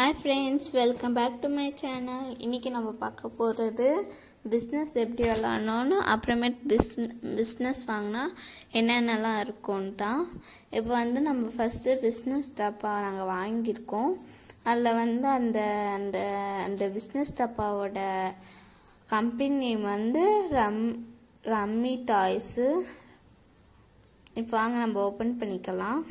hi friends welcome back to my channel இன்றைக்கி நம்ம பார்க்க போகிறது பிஸ்னஸ் எப்படி விளாட்ணுன்னு அப்புறமேட் பிஸ் பிஸ்னஸ் வாங்கினா என்னென்னலாம் இருக்கும்னு தான் இப்போ வந்து நம்ம ஃபஸ்ட்டு பிஸ்னஸ் டப்பா நாங்கள் வாங்கியிருக்கோம் அதில் வந்து அந்த அந்த அந்த பிஸ்னஸ் டப்பாவோட கம்பெனி நேம் வந்து ரம் ரம்மி டாய்ஸு இப்போ வாங்க நம்ம ஓப்பன் பண்ணிக்கலாம்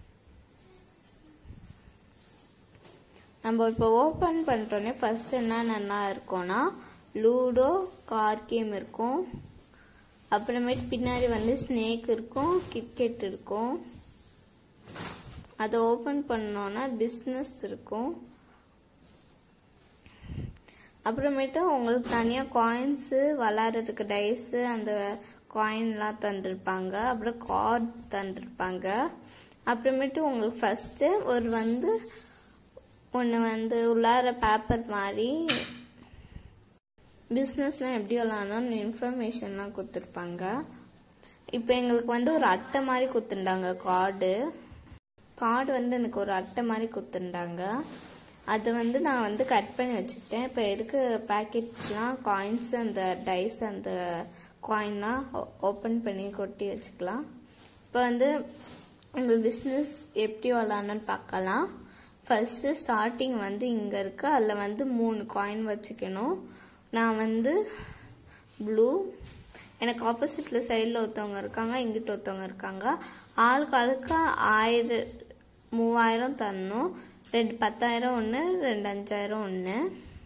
நம்ம இப்போ ஓப்பன் பண்ணிட்டோன்னே ஃபஸ்ட்டு என்னென்னா இருக்கும்னா லூடோ கார் கேம் இருக்கும் அப்புறமேட்டு பின்னாடி வந்து ஸ்னேக் இருக்கும் கிரிக்கெட் இருக்கும் அதை ஓப்பன் பண்ணோன்னா பிஸ்னஸ் இருக்கும் அப்புறமேட்டு உங்களுக்கு தனியாக காயின்ஸு விளாட்றதுக்கு டைஸு அந்த காயின்லாம் தந்திருப்பாங்க அப்புறம் கார்ட் தந்திருப்பாங்க அப்புறமேட்டு உங்களுக்கு ஃபஸ்ட்டு ஒரு வந்து ஒன்று வந்து உள்ளார பேப்பர் மாதிரி பிஸ்னஸ்லாம் எப்படி விளாட்ணும்னு இன்ஃபர்மேஷன்லாம் கொடுத்துருப்பாங்க இப்போ எங்களுக்கு வந்து ஒரு அட்டை மாதிரி கொடுத்துருந்தாங்க கார்டு கார்டு வந்து எனக்கு ஒரு அட்டை மாதிரி கொடுத்துருந்தாங்க அதை வந்து நான் வந்து கட் பண்ணி வச்சுக்கிட்டேன் இப்போ எடுக்க பேக்கெட்லாம் காயின்ஸ் அந்த டைஸ் அந்த காயின்லாம் ஓப்பன் பண்ணி கொட்டி வச்சுக்கலாம் இப்போ வந்து நம்ம பிஸ்னஸ் எப்படி விளாட்ணுன்னு பார்க்கலாம் ஃபஸ்ட்டு ஸ்டார்டிங் வந்து இங்கே இருக்குது அதில் வந்து மூணு காயின் வச்சுக்கணும் நான் வந்து ப்ளூ எனக்கு ஆப்போசிட்டில் சைடில் ஒருத்தவங்க இருக்காங்க இங்கிட்ட ஒருத்தவங்க இருக்காங்க ஆளுக்கு ஆளுக்கு ஆயிரம் மூவாயிரம் தரணும் ரெண்டு பத்தாயிரம் ஒன்று ரெண்டு அஞ்சாயிரம் ஒன்று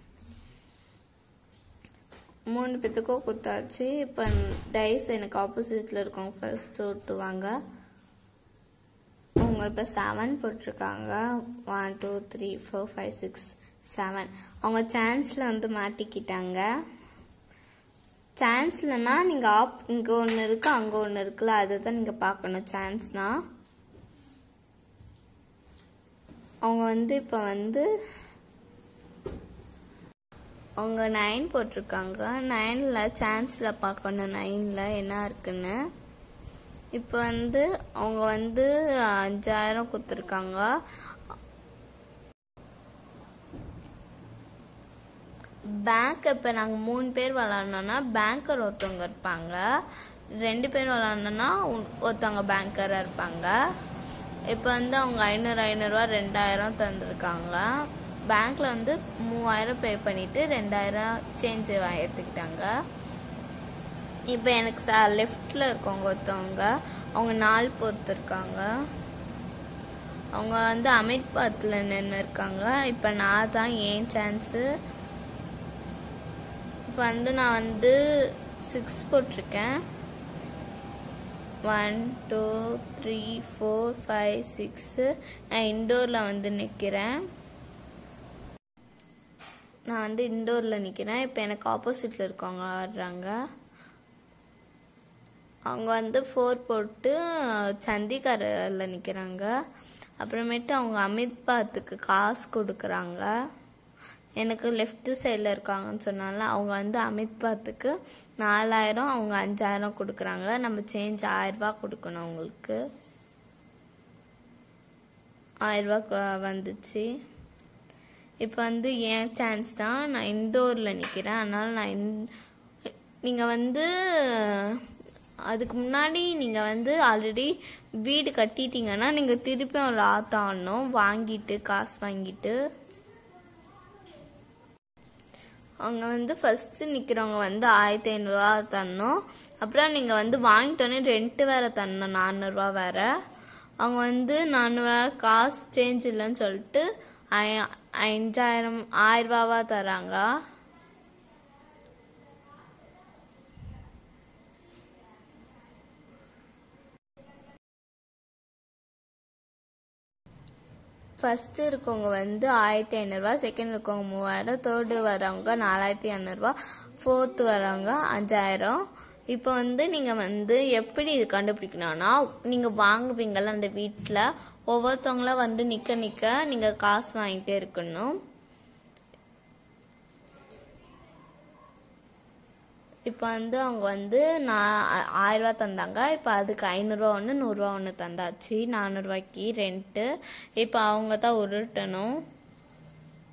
மூணு பேத்துக்கும் குத்தாச்சு இப்போ டைஸ் எனக்கு ஆப்போசிட்டில் இருக்கவங்க ஃபஸ்ட்டு ஒட்டுவாங்க அவங்க இப்போ செவன் போட்டிருக்காங்க one two three four five six seven அவங்க சான்ஸில் வந்து மாட்டிக்கிட்டாங்க சான்ஸ்லனா நீங்கள் ஆப் இங்கே ஒன்று இருக்குது அங்கே ஒன்று இருக்குல்ல அதை தான் நீங்கள் பார்க்கணும் சான்ஸ்னால் அவங்க வந்து இப்போ வந்து அவங்க நைன் போட்டிருக்காங்க நைனில் சான்ஸில் பார்க்கணும் நைனில் என்ன இருக்குன்னு இப்போ வந்து அவங்க வந்து அஞ்சாயிரம் கொடுத்துருக்காங்க பேங்க் இப்போ நாங்கள் மூணு பேர் விளாட்னோன்னா பேங்கர் ஒருத்தவங்க இருப்பாங்க ரெண்டு பேர் விளாட்னோன்னா ஒருத்தவங்க பேங்கராக இருப்பாங்க இப்போ வந்து அவங்க ஐநூறு ஐநூறுரூவா ரெண்டாயிரம் தந்துருக்காங்க பேங்க்கில் வந்து மூவாயிரம் பே பண்ணிவிட்டு ரெண்டாயிரம் சேஞ்சு எடுத்துக்கிட்டாங்க இப்போ எனக்கு ச லெஃப்டில் இருக்கவங்க ஒருத்தவங்க அவங்க நாலு பொறுத்திருக்காங்க அவங்க வந்து அமித் பாத்தில் நின்று இருக்காங்க இப்போ நான் தான் ஏன் சான்ஸு இப்போ வந்து நான் வந்து சிக்ஸ் போட்டிருக்கேன் one two three four five six நான் இண்டோரில் வந்து நிற்கிறேன் நான் வந்து இண்டோரில் நிற்கிறேன் இப்போ எனக்கு ஆப்போசிட்டில் இருக்கவங்க ஆடுறாங்க அவங்க வந்து ஃபோர் போட்டு சண்டிகரில் நிற்கிறாங்க அப்புறமேட்டு அவங்க அமித் பாத்துக்கு காசு கொடுக்குறாங்க எனக்கு லெஃப்ட் சைடில் இருக்காங்கன்னு சொன்னால அவங்க வந்து அமித் பாத்துக்கு நாலாயிரம் அவங்க அஞ்சாயிரம் கொடுக்குறாங்க நம்ம சேஞ்ச் ஆயிரரூபா கொடுக்கணும் அவங்களுக்கு ஆயிரரூபா வந்துச்சு இப்போ வந்து ஏன் சான்ஸ் தான் நான் இண்டோரில் நிற்கிறேன் அதனால் நான் இன் நீங்கள் வந்து அதுக்கு முன்னாடி நீங்கள் வந்து ஆல்ரெடி வீடு கட்டிட்டீங்கன்னா நீங்கள் திருப்பியும் லாத் ஆடணும் வாங்கிட்டு காசு வாங்கிட்டு அவங்க வந்து ஃபஸ்ட்டு நிற்கிறவங்க வந்து ஆயிரத்தி ஐநூறுரூவா தரணும் அப்புறம் நீங்கள் வந்து வாங்கிட்டோன்னே ரெண்ட்டு வேறு தரணும் நானூறுரூவா வேறு அவங்க வந்து நானூறுரூவா காசு சேஞ்ச் இல்லைன்னு சொல்லிட்டு அஞ்சாயிரம் ஆயிரரூபாவா தராங்க ஃபஸ்ட்டு இருக்கவங்க வந்து ஆயிரத்தி ஐநூறுரூவா செகண்ட் இருக்கவங்க மூவாயிரம் தேர்டு வரவங்க நாலாயிரத்தி ஐநூறுரூவா ஃபோர்த்து வரவங்க அஞ்சாயிரம் இப்போ வந்து நீங்கள் வந்து எப்படி இது கண்டுபிடிக்கணும்னா நீங்கள் வாங்குவீங்கள்ல அந்த வீட்டில் ஒவ்வொருத்தவங்களாம் வந்து நிற்க நிற்க நீங்கள் காசு வாங்கிட்டே இருக்கணும் இப்போ வந்து அவங்க வந்து நான் ஆயிரரூவா தந்தாங்க இப்போ அதுக்கு ஐநூறுரூவா ஒன்று நூறுரூவா ஒன்று தந்தாச்சு நானூறுரூவாய்க்கு ரெண்ட்டு இப்போ அவங்க தான் உருட்டணும்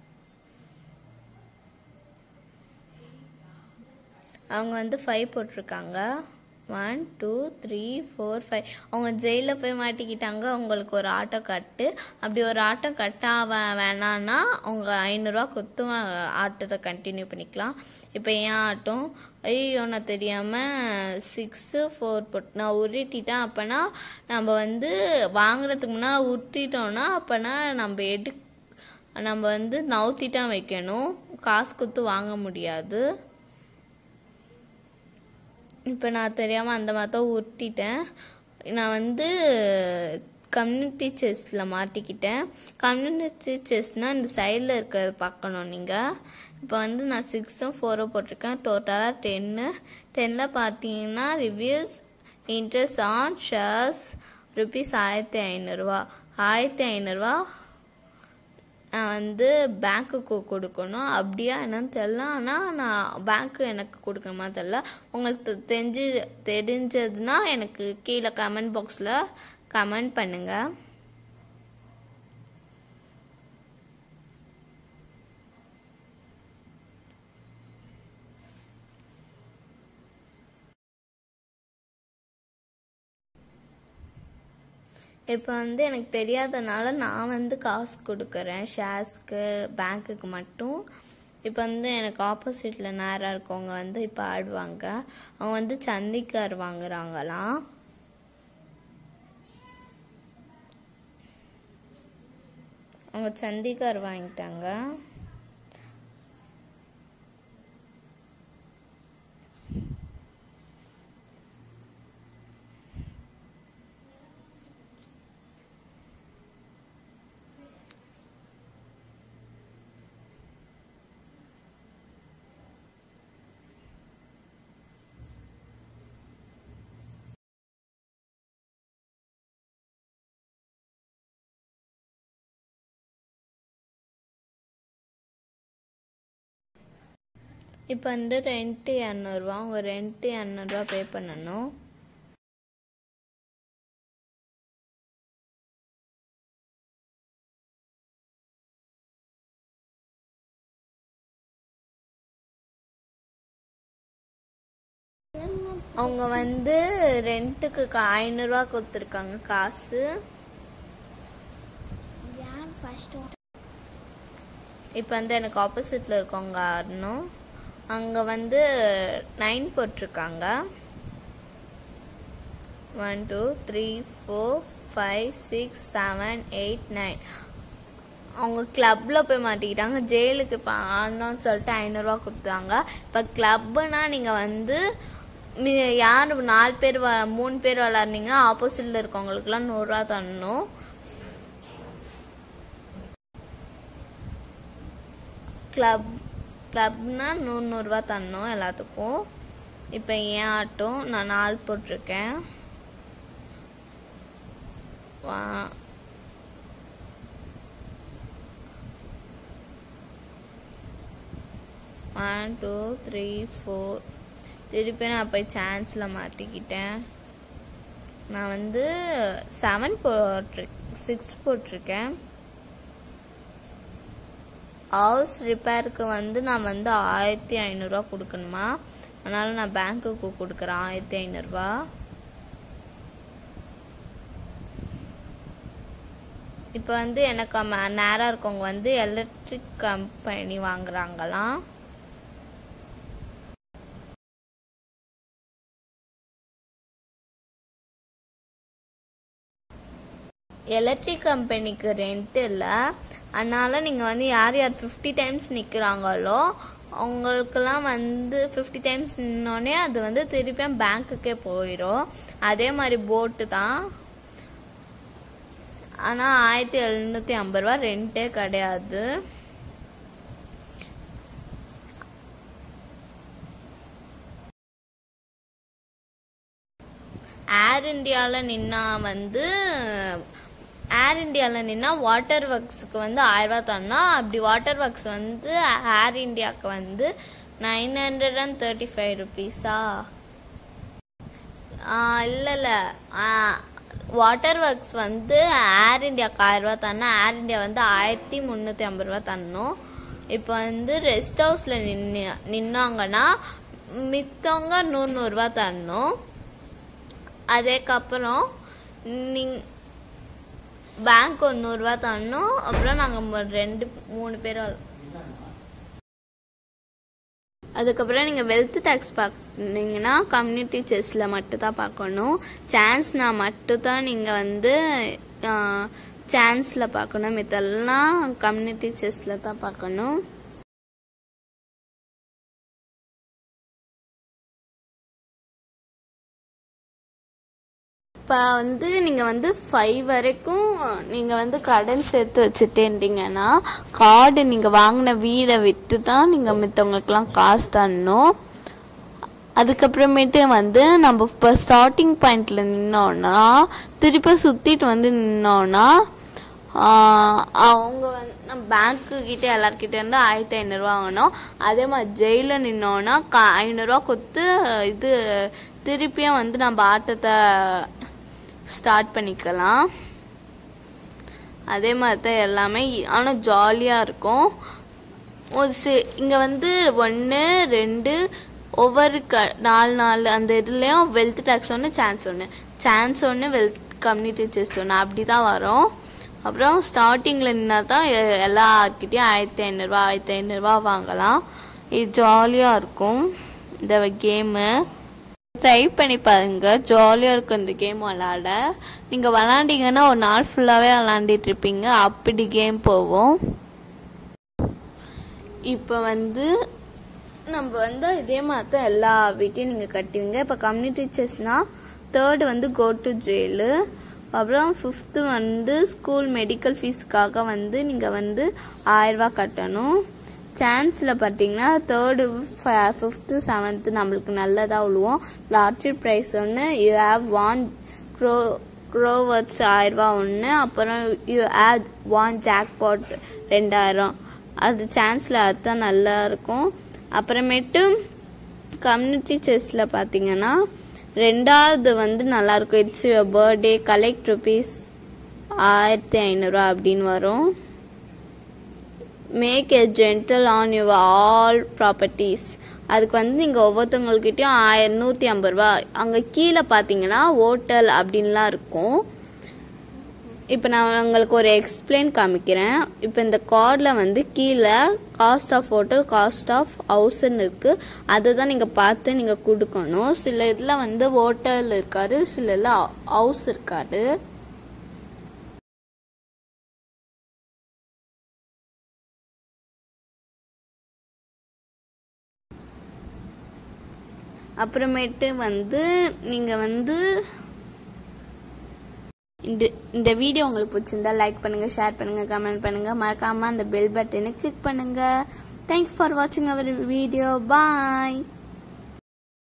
அவங்க வந்து ஃபைவ் போட்டிருக்காங்க one two three four five அவங்க ஜெயிலில் போய் மாட்டிக்கிட்டாங்க அவங்களுக்கு ஒரு ஆட்டோ கட்டு அப்படி ஒரு ஆட்டோ கட்ட அவன் வேணான்னா அவங்க ஐநூறுரூவா கொடுத்து ஆட்டத்தை கண்டினியூ பண்ணிக்கலாம் இப்போ ஏன் ஆட்டம் ஐயோ நான் தெரியாமல் சிக்ஸு ஃபோர் போட்டு நான் உருட்டிட்டேன் அப்போனா நம்ம வந்து வாங்குறதுக்கு முன்னாடி உருட்டிட்டோன்னா அப்போனா நம்ம எடு நம்ம வந்து நவுத்திட்டான் வைக்கணும் காசு கொடுத்து வாங்க முடியாது இப்போ நான் தெரியாமல் அந்த மாதிரி தான் உருட்டிட்டேன் நான் வந்து கம்யூனிட்டி செஸ்ஸில் மாட்டிக்கிட்டேன் கம்யூனிட்டி செஸ்னால் இந்த சைடில் இருக்கிறத பார்க்கணும் நீங்கள் இப்போ வந்து நான் சிக்ஸும் ஃபோரும் போட்டிருக்கேன் டோட்டலாக டென்னு டென்னில் பார்த்தீங்கன்னா reviews interest on shares rupees ஆயிரத்தி ஐநூறுரூவா ஆயிரத்தி ஐநூறுரூவா நான் வந்து பேங்க்குக்கு கொடுக்கணும் அப்படியா என்னன்னு தெரில ஆனால் நான் பேங்க்கு எனக்கு கொடுக்கணுமா தெரில உங்களுக்கு தெரிஞ்சு தெரிஞ்சதுன்னா எனக்கு கீழே கமெண்ட் பாக்ஸில் கமெண்ட் பண்ணுங்கள் இப்போ வந்து எனக்கு தெரியாதனால நான் வந்து காசு கொடுக்குறேன் ஷேர்ஸ்க்கு பேங்க்குக்கு மட்டும் இப்போ வந்து எனக்கு ஆப்போசிட்டில் நேராக இருக்கவங்க வந்து இப்போ ஆடுவாங்க அவங்க வந்து சந்திக்கார் வாங்குறாங்களாம் அவங்க சந்திக்கார் வாங்கிட்டாங்க இப்போ வந்து ரெண்ட்டு இரநூறுவா அவங்க ரெண்ட்டு இரநூறுவா பே பண்ணணும் அவங்க வந்து ரெண்ட்டுக்கு ஐநூறுரூவா கொடுத்துருக்காங்க காசு யார் ஃபர்ஸ்ட் இப்போ வந்து எனக்கு ஆப்போசிட்டில் இருக்கவங்க ஆடணும் அங்கே வந்து நைன் போட்டிருக்காங்க one two three four five six seven eight nine அவங்க கிளப்பில் போய் மாட்டிக்கிட்டாங்க ஜெயிலுக்கு இப்போ ஆடணும்னு சொல்லிட்டு ஐநூறுரூவா கொடுத்தாங்க இப்போ கிளப்புனா நீங்கள் வந்து மி- யார் நாலு பேர் வ மூணு பேர் விளாட்னீங்கன்னா ஆப்போசிட்டில் இருக்கவங்களுக்குலாம் நூறுரூவா தரணும் கிளப் கிளப்னா நூறு நூறுரூவா தரணும் எல்லாத்துக்கும் இப்போ ஏன் ஆட்டம் நான் நாலு போட்டிருக்கேன் வா ஒன் டூ த்ரீ ஃபோர் திருப்பி நான் போய் சான்ஸில் மாட்டிக்கிட்டேன் நான் வந்து செவன் போட்டிரு சிக்ஸ் போட்டிருக்கேன் ஹவுஸ் ரிப்பேருக்கு வந்து நான் வந்து ஆயிரத்தி ஐநூறுரூவா கொடுக்கணுமா அதனால் நான் பேங்க்குக்கு கொடுக்குறேன் ஆயிரத்தி ஐநூறுரூவா இப்போ வந்து எனக்கு ம- நேரா இருக்கவங்க வந்து எலக்ட்ரிக் கம்பெனி வாங்குறாங்களாம் எலக்ட்ரிக் கம்பெனிக்கு ரெண்ட் இல்லை அதனால் நீங்கள் வந்து யார் யார் ஃபிஃப்டி டைம்ஸ் நிற்கிறாங்களோ அவங்களுக்கெல்லாம் வந்து ஃபிஃப்டி டைம்ஸ் நின்னோடனே அது வந்து திருப்பியும் பேங்க்குக்கே போயிடும் அதே மாதிரி போட்டு தான் ஆனால் ஆயிரத்தி எழுநூற்றி ஐம்பது ரூபா ரெண்ட்டே கிடையாது ஏர் இந்தியாவில் நின்னா வந்து ஏர் இந்தியாவில் நின்னா வாட்டர் ஒர்க்ஸுக்கு வந்து ஆயிரரூவா தரணும் அப்படி வாட்டர் ஒர்க்ஸ் வந்து ஏர் இந்தியாவுக்கு வந்து nine hundred and thirty five ருபீஸா இல்லை இல்லை வாட்டர் ஒர்க்ஸ் வந்து ஏர் இந்தியாவுக்கு ஆயிரரூவா தரணும் ஏர் இந்தியா வந்து ஆயிரத்தி முந்நூற்றி ஐம்பது ரூபா தரணும் இப்போ வந்து ரெஸ்ட் ஹவுஸில் நின்று நின்னாங்கன்னா மித்தவங்க நூறு நூறுரூவா தரணும் அதுக்கப்புறம் நீங் பேங்க் ஒரு நூறுரூவா தரணும் அப்புறம் நாங்கள் ரெண்டு மூணு பேரும் அதுக்கப்புறம் நீங்கள் வெல்த் டேக்ஸ் பார்க்குனீங்கன்னா கம்யூனிட்டி செஸ்ஸில் மட்டும் தான் பார்க்கணும் சான்ஸ்னா மட்டும் தான் நீங்கள் வந்து சான்ஸில் பார்க்கணும் இதெல்லாம் கம்யூனிட்டி செஸ்ஸில் தான் பார்க்கணும் இப்போ வந்து நீங்கள் வந்து ஃபைவ் வரைக்கும் நீங்கள் வந்து கடன் சேர்த்து வச்சுட்டே இருந்தீங்கன்னா கார்டு நீங்கள் வாங்கின வீடை விட்டு தான் நீங்கள் மித்தவங்களுக்கெல்லாம் காசு தரணும் அதுக்கப்புறமேட்டு வந்து நம்ம இப்போ ஸ்டார்டிங் பாயிண்டில் நின்னோன்னா திருப்பி சுற்றிட்டு வந்து நின்னோன்னா அவங்க வந்து நம்ம பேங்க்கு கிட்டே எல்லாருக்கிட்டே இருந்து ஆயிரத்தி ஐநூறுரூவா வாங்கணும் அதே மாதிரி ஜெயிலில் நின்னோன்னா கா ஐநூறுரூவா கொடுத்து இது திருப்பியும் வந்து நம்ம ஆட்டத்தை ஸ்டார்ட் பண்ணிக்கலாம் அதே மாதிரி தான் எல்லாமே ஆனால் ஜாலியாக இருக்கும் ஒரு சி இங்கே வந்து ஒன்று ரெண்டு ஒவ்வொரு க நாலு நாலு அந்த இதுலேயும் வெல்த் டேக்ஸ் ஒன்று சான்ஸ் ஒன்று சான்ஸ் ஒன்று வெல்த் கம்யூனிட்டி செஸ்ட் ஒன்று அப்படி தான் வரும் அப்புறம் ஸ்டார்டிங்கில் நின்னா தான் எ- எல்லார்கிட்டயும் ஆயிரத்தி ஐநூறுரூவா ஆயிரத்தி ஐநூறுரூவா வாங்கலாம் இது ஜாலியாக இருக்கும் இந்த கேமு ட்ரை பண்ணி பாருங்க ஜாலியாக இருக்கும் இந்த கேம் விளாட நீங்கள் விளாண்டிங்கன்னா ஒரு நாள் ஃபுல்லாகவே விளாண்டிட்டு இருப்பீங்க அப்படி கேம் போகும் இப்போ வந்து நம்ம வந்து இதே மாதிரி தான் எல்லா வீட்டையும் நீங்கள் கட்டுவீங்க இப்போ கம்யூனிட்டி செஸ்னால் தேர்டு வந்து கோ டு ஜெயிலு அப்புறம் ஃபிஃப்த்து வந்து ஸ்கூல் மெடிக்கல் ஃபீஸ்க்காக வந்து நீங்கள் வந்து ஆயிரரூபா கட்டணும் சான்ஸில் பார்த்தீங்கன்னா தேர்டு ஃபிஃப்த்து செவன்த்து நம்மளுக்கு நல்லதாக விழுவோம் லாட்ரி ப்ரைஸ் ஒன்று you have won cross crosswords ஆயிரரூபா ஒன்று அப்புறம் யூ ஹேவ் ஒன் ஜாக்பாட் ரெண்டாயிரம் அது சான்ஸில் அதுதான் நல்லா இருக்கும் அப்புறமேட்டு கம்யூனிட்டி செஸ்ஸில் பார்த்தீங்கன்னா ரெண்டாவது வந்து நல்லாயிருக்கும் it's your birthday collect rupees ஆயிரத்தி ஐநூறுரூவா அப்படின்னு வரும் make a gentle on your all properties அதுக்கு வந்து நீங்கள் ஒவ்வொருத்தவங்கக்கிட்டையும் ஆயிரம் நூற்றி ஐம்பது ரூபா அங்கே கீழே பார்த்தீங்கன்னா ஹோட்டல் அப்படின்லாம் இருக்கும் இப்போ நான் உங்களுக்கு ஒரு எக்ஸ்பிளைன் காமிக்கிறேன் இப்போ இந்த கார்டில் வந்து கீழே cost of hotel cost of ஹவுஸ்ன்னு இருக்குது அதை தான் நீங்கள் பார்த்து நீங்கள் கொடுக்கணும் சில இதில் வந்து ஹோட்டல் இருக்காரு சில இதில் ஹவுஸ் இருக்காரு அப்புறமேட்டு வந்து நீங்கள் வந்து இந்த இந்த வீடியோ உங்களுக்கு பிடிச்சிருந்தா லைக் பண்ணுங்கள் ஷேர் பண்ணுங்கள் கமெண்ட் பண்ணுங்கள் மறக்காமல் அந்த பெல் பட்டனை கிளிக் பண்ணுங்கள் தேங்க்யூ ஃபார் வாட்சிங் அவர் வீடியோ பாய்